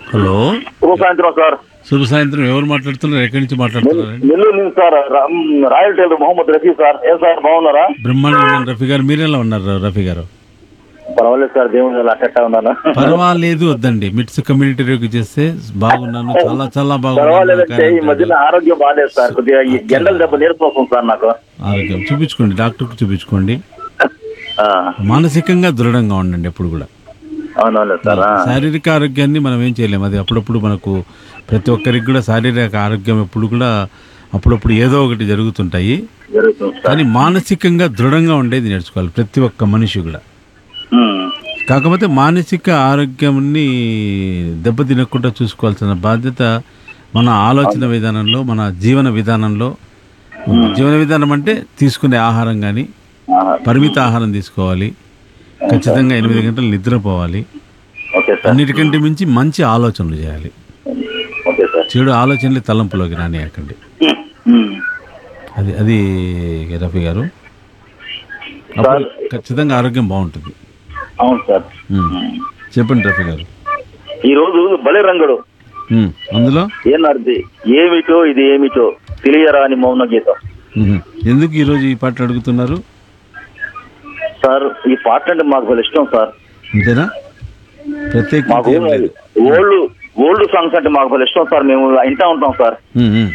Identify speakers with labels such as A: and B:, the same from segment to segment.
A: Hello
B: శుభ సాయంత్రం sir
A: శుభ సాయంత్రం ఎవరు మాట్లాడుతున్నారు ఎక్కడి నుంచి మాట్లాడుతున్నారండి
B: నెల్లూరు నుంచి సార్ రా- royal tailor Mohammed Rafi sir ఏం సార్ బాగున్నారా
A: బ్రహ్మాండంగా ఉన్నాను రఫీ గారు మీరు ఎలా ఉన్నారు రఫీ గారు
B: పర్వాలేదు సార్ దేవుని అలా అట్టా ఉన్నాను
A: పర్వాలేదు వద్దండి మిట్స్ కమ్యూనిటీ రేపు చేస్తే బాగున్నాను చాలా చాలా
B: పర్వాలేదంటే ఈ
A: బాగున్నాను
B: మధ్యన ఆరోగ్యం బాగాలేదు సార్ కొద్దిగా ఈ ఎండల దెబ్బ నీరసం సార్ నాకు
A: ఆరోగ్యం చూపించుకోండి డాక్టర్కి చూపించుకోండి
B: ఆ,
A: మానసికంగా దృఢంగా ఉండండి ఎప్పుడు కూడా
B: అవునవును సార్ ఆ.
A: శారీరక ఆరోగ్యాన్ని మనం ఏం చేయలేము అది అప్పుడప్పుడు మనకు ప్రతి ఒక్కరికి కూడా శారీరక ఆరోగ్యం ఎప్పుడు కూడా అప్పుడప్పుడు ఏదో ఒకటి జరుగుతుంటాయి
B: జరుగుతుంది సార్
A: కానీ మానసికంగా దృఢంగా ఉండేది నేర్చుకోవాలి ప్రతి ఒక్క మనిషి కూడా
B: ఉమ్,
A: కాకపోతే మానసిక ఆరోగ్యాన్ని దెబ్బతినకుండా చూసుకోవాల్సిన బాధ్యత మన ఆలోచన విధానంలో మన జీవన విధానంలో జీవన విధానం అంటే తీసుకునే ఆహారం కానీ
B: ఆ,
A: పరిమిత ఆహారం తీసుకోవాలి ఖచ్చితంగా ఎనిమిది గంటలు నిద్రపోవాలి
B: ఓకే సార్
A: అన్నిటికంటే మించి మంచి ఆలోచనలు చేయాలి
B: ఓకే సార్
A: చెడు ఆలోచనలు తలంపులోకి రానియకండి
B: ఉమ్, ఉమ్.
A: అది అది రఫీ గారు అప్పుడు ఖచ్చితంగా ఆరోగ్యం బాగుంటుంది
B: అవును సార్
A: ఉమ్. చెప్పండి రఫీ గారు
B: ఈ రోజు బలి రంగుడు
A: ఉమ్. అందులో
B: ఏనాడిది ఏమిటో ఇది ఏమిటో తెలియరాని మౌన గీతం
A: ఉహు. ఎందుకు ఈరోజు ఈ పాటలు అడుగుతున్నారు
B: సార్ ఈ పాట అంటే మాకు చాలా ఇష్టం సార్
A: అంతేనా
B: మాకు
A: ప్రత్యేకించి ఏం లేదు
B: ఓల్డ్ ఓల్డ్ సాంగ్స్ అంటే మాకు చాలా ఇష్టం సార్ మేము ఇంటా ఉంటాం సార్
A: ఉమ్, ఉమ్.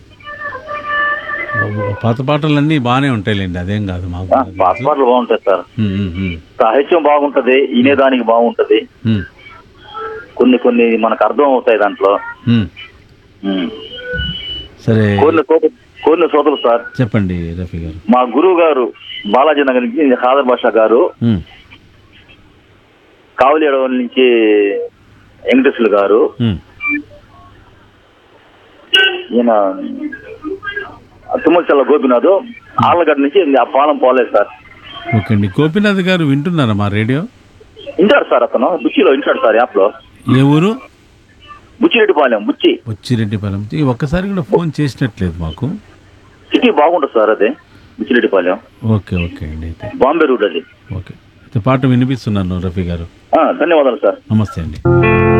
A: పాత పాటలన్నీ బాగానే ఉంటాయిలేండి అదేం కాదు మాకు
B: ఆ, పాత పాటలు బాగుంటాయి సార్
A: ఉమ్, ఉమ్, ఉమ్.
B: సాహిత్యం బాగుంటది వినేదానికి బాగుంటది
A: ఉమ్,
B: కొన్ని కొన్ని మనకు అర్థం అవుతాయి దాంట్లో
A: ఉమ్.
B: ఉమ్.
A: సరే
B: కొన్ని సోదరు కొన్ని సోదరులు సార్
A: చెప్పండి రఫీ గారు
B: మా గురువు గారు బాలాజీ నగర్ నుంచి హాదర్ భాష గారు
A: ఉమ్,
B: కావలి అడవుల నుంచి వెంకటేశ్వర గారు
A: ఉమ్.
B: ఈయన తుమ్మచల్ల గోపినాథ్ ఆళ్ళగడ్డ నుంచి ఆ పాలెం పోలేదు సార్
A: ఓకే అండి గోపీనాథ్ గారు వింటున్నారా మా రేడియో
B: వింటాడు సార్ అతను బుచ్చిలో వింటాడు సార్ యాప్ లో
A: ఏ ఊరు
B: బుచ్చిరెడ్డిపాలెం బుచ్చి
A: వచ్చిరెడ్డిపాలెం ఈ ఒక్కసారి కూడా ఫోన్ చేసినట్లేదు మాకు
B: సిటీ బాగుంటుంది సార్ అదే బుచ్చిరెడ్డిపాలెం
A: ఓకే ఓకే అండి అయితే
B: బాంబే రూట్ అది
A: ఓకే అయితే పాట వినిపిస్తున్నాను రఫీ గారు
B: ఆ, ధన్యవాదాలు సార్
A: నమస్తే అండి